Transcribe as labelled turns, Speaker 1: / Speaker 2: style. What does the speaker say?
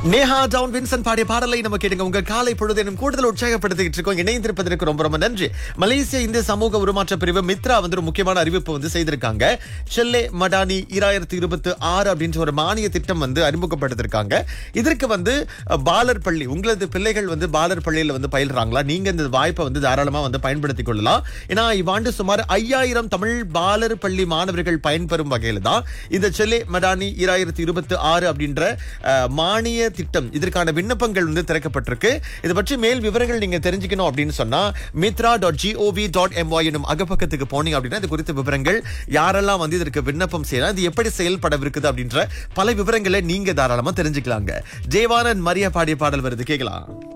Speaker 1: Neha down Vinson பாடிய பாடலை நம்ம கேட்டுங்க உங்க காலை பொழுதேனும் கூடுதல் உற்சாகப்படுத்திட்டு இருக்கோம் இணைந்திருப்பதற்கு ரொம்ப ரொம்ப நன்றி மலேசிய இந்திய சமூக உருமாற்ற பிரிவு மித்ரா வந்து ஒரு முக்கியமான அறிவிப்பு வந்து செய்திருக்காங்க செல்லே மடானி இராயிரத்தி இருபத்தி ஆறு அப்படின்ற ஒரு மானிய திட்டம் வந்து அறிமுகப்படுத்திருக்காங்க இதற்கு வந்து அஹ், பாலர் பள்ளி உங்களது பிள்ளைகள் வந்து பாலர் பள்ளியில வந்து பயில்றாங்களா நீங்க இந்த வாய்ப்பை வந்து தாராளமா வந்து பயன்படுத்திக் கொள்ளலாம் ஏன்னா இவ்வாண்டு சுமார் ஐயாயிரம் தமிழ் பாலர் பள்ளி மாணவர்கள் பயன்பெறும் வகையில தான் இந்த செல்லே மடானி இராயிரத்தி இருபத்தி ஆறு அப்படின்ற அஹ், மானிய திட்டம் இதற்கான விண்ணப்பங்கள் வந்து திறக்கப்பட்டிருக்கு இது பற்றி மேல் விவரங்கள் நீங்க தெரிஞ்சுக்கணும் அப்படின்னு சொன்னா Mithra dot GOV dot MY எனும் அகப்பக்கத்துக்கு போனீங்க அப்படின்னா இது குறித்த விவரங்கள் யாரெல்லாம் வந்து இதற்கு விண்ணப்பம் செய்யலாம் இது எப்படி செயல்படவிருக்குது அப்படின்ற பல விவரங்களை நீங்க தாராளமா தெரிஞ்சுக்கலாங்க ஜெயவானன் மரியா பாடிய பாடல் வருது கேட்கலாம்